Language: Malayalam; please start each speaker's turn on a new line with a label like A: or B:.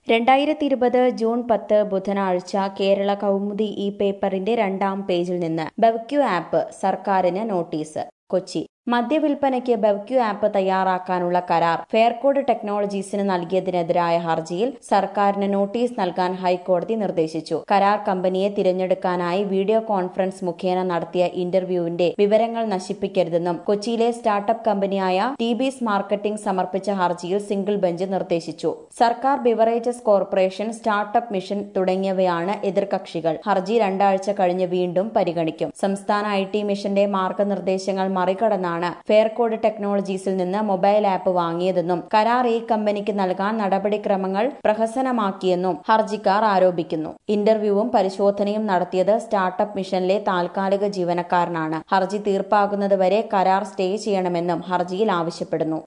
A: രണ്ടായിരത്തി ഇരുപത് ജൂൺ പത്ത് ബുധനാഴ്ച കേരള കൗമുദി ഈ പേപ്പറിന്റെ രണ്ടാം പേജിൽ നിന്ന് ബെവ്ക്യു ആപ്പ് സർക്കാരിന് നോട്ടീസ് കൊച്ചി മദ്യവിൽപ്പനയ്ക്ക് ബെവ്ക്യു ആപ്പ് തയ്യാറാക്കാനുള്ള കരാർ ഫെയർകോഡ് ടെക്നോളജീസിന് നൽകിയതിനെതിരായ ഹർജിയിൽ സർക്കാരിന് നോട്ടീസ് നൽകാൻ ഹൈക്കോടതി നിർദ്ദേശിച്ചു കരാർ കമ്പനിയെ തിരഞ്ഞെടുക്കാനായി വീഡിയോ കോൺഫറൻസ് മുഖേന നടത്തിയ ഇന്റർവ്യൂവിന്റെ വിവരങ്ങൾ നശിപ്പിക്കരുതെന്നും കൊച്ചിയിലെ സ്റ്റാർട്ടപ്പ് കമ്പനിയായ ടി ബീസ് മാർക്കറ്റിംഗ് സമർപ്പിച്ച ഹർജിയിൽ സിംഗിൾ ബെഞ്ച് നിർദ്ദേശിച്ചു സർക്കാർ ബിവറേജസ് കോർപ്പറേഷൻ സ്റ്റാർട്ടപ്പ് മിഷൻ തുടങ്ങിയവയാണ് എതിർകക്ഷികൾ ഹർജി രണ്ടാഴ്ച കഴിഞ്ഞ് വീണ്ടും പരിഗണിക്കും സംസ്ഥാന ഐ ടി മിഷന്റെ മാർഗനിർദ്ദേശങ്ങൾ മറികടന്നാണ് ഫെയർകോഡ് ടെക്നോളജീസിൽ നിന്ന് മൊബൈൽ ആപ്പ് വാങ്ങിയതെന്നും കരാർ ഈ കമ്പനിക്ക് നൽകാൻ നടപടിക്രമങ്ങൾ പ്രഹസനമാക്കിയെന്നും ഹർജിക്കാർ ആരോപിക്കുന്നു ഇന്റർവ്യൂവും പരിശോധനയും നടത്തിയത് സ്റ്റാർട്ടപ്പ് മിഷനിലെ താൽക്കാലിക ജീവനക്കാരനാണ് ഹർജി തീർപ്പാകുന്നതുവരെ കരാർ സ്റ്റേ ചെയ്യണമെന്നും ഹർജിയിൽ ആവശ്യപ്പെടുന്നു